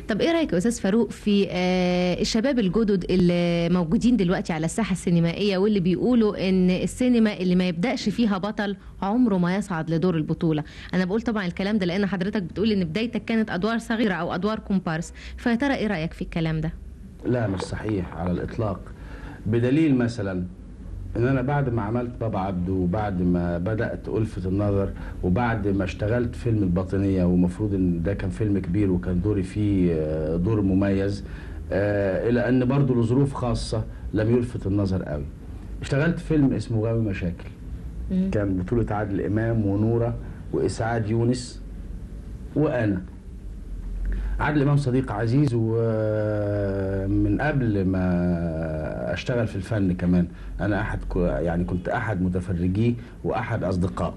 طب ايه رايك يا استاذ فاروق في آه، الشباب الجدد اللي موجودين دلوقتي على الساحه السينمائيه واللي بيقولوا ان السينما اللي ما يبداش فيها بطل عمره ما يصعد لدور البطوله انا بقول طبعا الكلام ده لان حضرتك بتقول ان بدايتك كانت ادوار صغيره او ادوار كومبارس فيا ترى ايه رايك في الكلام ده لا مش صحيح على الإطلاق بدليل مثلا ان انا بعد ما عملت بابا عبده وبعد ما بدات الفت النظر وبعد ما اشتغلت فيلم الباطنيه ومفروض ان ده كان فيلم كبير وكان دوري فيه آه، دور مميز آه، الى ان برضه لظروف خاصه لم يلفت النظر قوي اشتغلت فيلم اسمه غاوي مشاكل كان بطولة عادل إمام ونورة وإسعاد يونس وأنا عادل إمام صديق عزيز ومن قبل ما أشتغل في الفن كمان أنا أحد يعني كنت أحد متفرجيه وأحد أصدقائه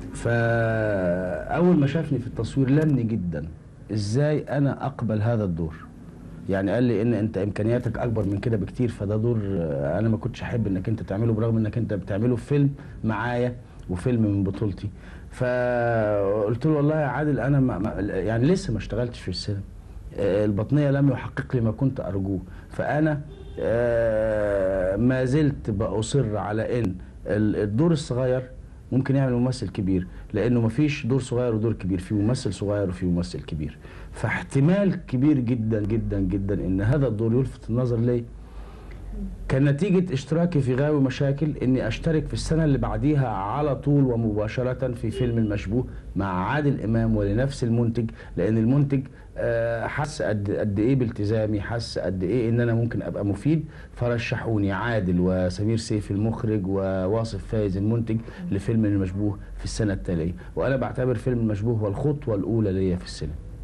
فأول ما شافني في التصوير لمني جدا إزاي أنا أقبل هذا الدور يعني قال لي ان انت امكانياتك اكبر من كده بكتير فده دور آه، انا ما كنتش احب انك انت تعمله برغم انك انت بتعمله في فيلم معايا وفيلم من بطولتي فقلت له والله يا عادل انا ما ما يعني لسه ما اشتغلتش في السينما آه، البطنيه لم يحقق لي ما كنت ارجوه فانا آه، ما زلت باصر على ان ال- الدور الصغير ممكن يعمل ممثل كبير لانه مفيش دور صغير ودور كبير في ممثل صغير وفي ممثل كبير فاحتمال كبير جدا جدا جدا ان هذا الدور يلفت النظر لي كان نتيجة اشتراكي في غاوي مشاكل اني اشترك في السنة اللي بعديها على طول ومباشرة في فيلم المشبوه مع عادل امام ولنفس المنتج لان المنتج آه، حس قد قد ايه بالتزامي حس قد ايه ان انا ممكن ابقى مفيد فرشحوني عادل وسمير سيف المخرج وواصف فايز المنتج لفيلم المشبوه في السنة التالية وانا بعتبر فيلم المشبوه هو الخطوة الاولى ليا في السينما